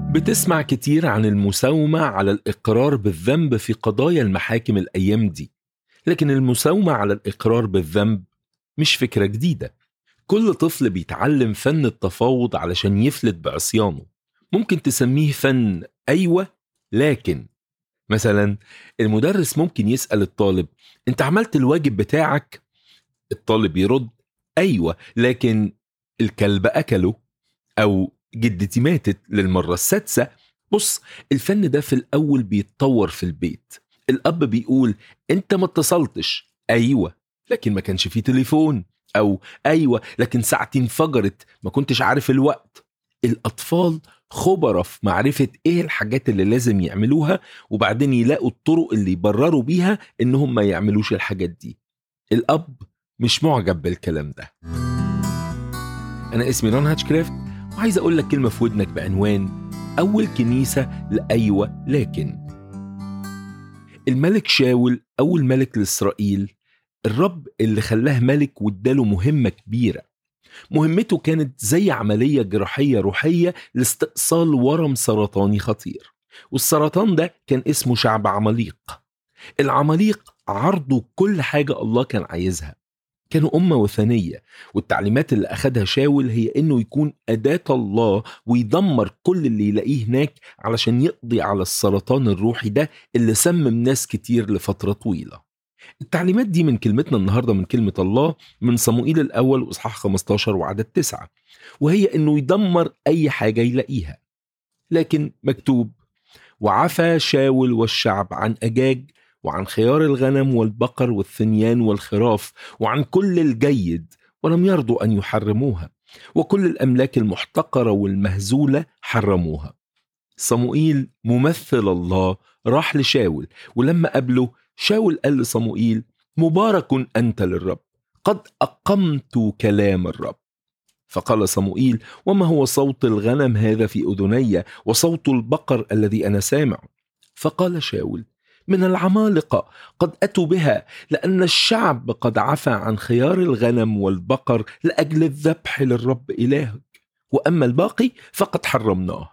بتسمع كتير عن المساومة على الإقرار بالذنب في قضايا المحاكم الأيام دي لكن المساومة على الإقرار بالذنب مش فكرة جديدة كل طفل بيتعلم فن التفاوض علشان يفلت بعصيانه ممكن تسميه فن أيوة لكن مثلا المدرس ممكن يسأل الطالب انت عملت الواجب بتاعك الطالب يرد أيوة لكن الكلب أكله أو جدتي ماتت للمرة السادسة بص الفن ده في الأول بيتطور في البيت الأب بيقول أنت ما اتصلتش أيوة لكن ما كانش فيه تليفون أو أيوة لكن ساعتي انفجرت ما كنتش عارف الوقت الأطفال خبرة في معرفة إيه الحاجات اللي لازم يعملوها وبعدين يلاقوا الطرق اللي يبرروا بيها إنهم ما يعملوش الحاجات دي الأب مش معجب بالكلام ده أنا اسمي رون هاتشكرافت وعايز أقول لك كلمة في ودنك بعنوان أول كنيسة لأيوة لكن الملك شاول أول ملك لإسرائيل الرب اللي خلاه ملك واداله مهمة كبيرة مهمته كانت زي عملية جراحية روحية لاستئصال ورم سرطاني خطير والسرطان ده كان اسمه شعب عماليق العماليق عرضوا كل حاجة الله كان عايزها كانوا أمة وثنية والتعليمات اللي أخدها شاول هي إنه يكون أداة الله ويدمر كل اللي يلاقيه هناك علشان يقضي على السرطان الروحي ده اللي سمم ناس كتير لفترة طويلة التعليمات دي من كلمتنا النهاردة من كلمة الله من صموئيل الأول وإصحاح 15 وعدد 9 وهي إنه يدمر أي حاجة يلاقيها لكن مكتوب وعفى شاول والشعب عن أجاج وعن خيار الغنم والبقر والثنيان والخراف وعن كل الجيد ولم يرضوا ان يحرموها وكل الاملاك المحتقره والمهزوله حرموها صموئيل ممثل الله راح لشاول ولما قابله شاول قال لصموئيل مبارك انت للرب قد اقمت كلام الرب فقال صموئيل وما هو صوت الغنم هذا في اذني وصوت البقر الذي انا سامع فقال شاول من العمالقه قد اتوا بها لان الشعب قد عفى عن خيار الغنم والبقر لاجل الذبح للرب الهك واما الباقي فقد حرمناه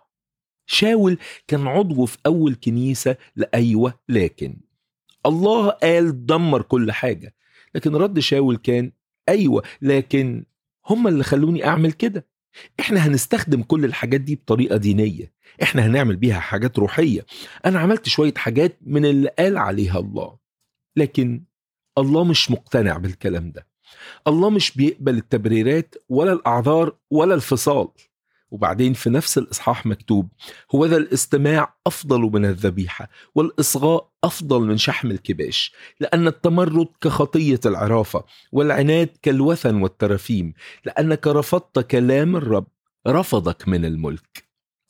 شاول كان عضو في اول كنيسه لايوه لكن الله قال دمر كل حاجه لكن رد شاول كان ايوه لكن هم اللي خلوني اعمل كده احنا هنستخدم كل الحاجات دي بطريقه دينيه احنا هنعمل بيها حاجات روحيه انا عملت شويه حاجات من اللي قال عليها الله لكن الله مش مقتنع بالكلام ده الله مش بيقبل التبريرات ولا الاعذار ولا الفصال وبعدين في نفس الاصحاح مكتوب هو ذا الاستماع افضل من الذبيحه والاصغاء افضل من شحم الكباش لان التمرد كخطيه العرافه والعناد كالوثن والترافيم لانك رفضت كلام الرب رفضك من الملك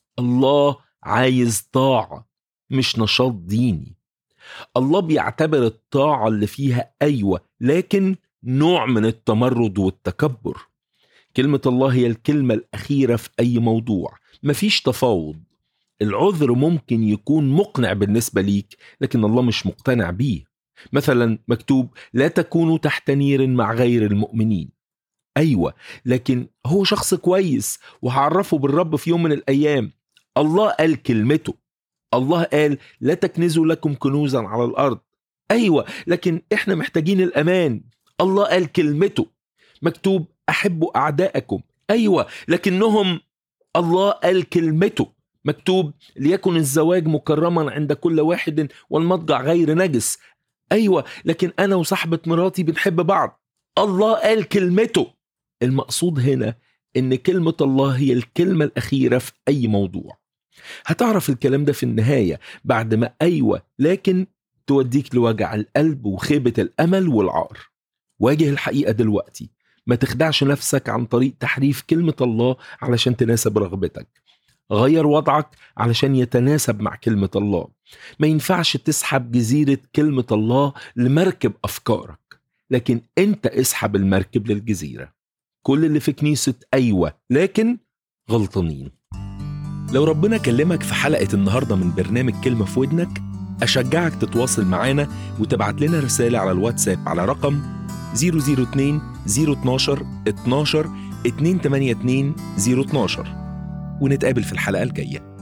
الله عايز طاعه مش نشاط ديني الله بيعتبر الطاعه اللي فيها ايوه لكن نوع من التمرد والتكبر كلمة الله هي الكلمة الأخيرة في أي موضوع مفيش تفاوض العذر ممكن يكون مقنع بالنسبة ليك لكن الله مش مقتنع بيه مثلا مكتوب لا تكونوا تحت نير مع غير المؤمنين أيوة لكن هو شخص كويس وهعرفه بالرب في يوم من الأيام الله قال كلمته الله قال لا تكنزوا لكم كنوزا على الأرض أيوة لكن إحنا محتاجين الأمان الله قال كلمته مكتوب احبوا اعدائكم ايوه لكنهم الله قال كلمته مكتوب ليكن الزواج مكرما عند كل واحد والمضجع غير نجس ايوه لكن انا وصاحبه مراتي بنحب بعض الله قال كلمته المقصود هنا ان كلمه الله هي الكلمه الاخيره في اي موضوع هتعرف الكلام ده في النهايه بعد ما ايوه لكن توديك لوجع القلب وخيبه الامل والعار واجه الحقيقه دلوقتي ما تخدعش نفسك عن طريق تحريف كلمة الله علشان تناسب رغبتك غير وضعك علشان يتناسب مع كلمة الله ما ينفعش تسحب جزيرة كلمة الله لمركب أفكارك لكن أنت اسحب المركب للجزيرة كل اللي في كنيسة أيوة لكن غلطانين لو ربنا كلمك في حلقة النهاردة من برنامج كلمة في ودنك أشجعك تتواصل معانا وتبعت لنا رسالة على الواتساب على رقم 002 012 12 282 012 ونتقابل في الحلقة الجاية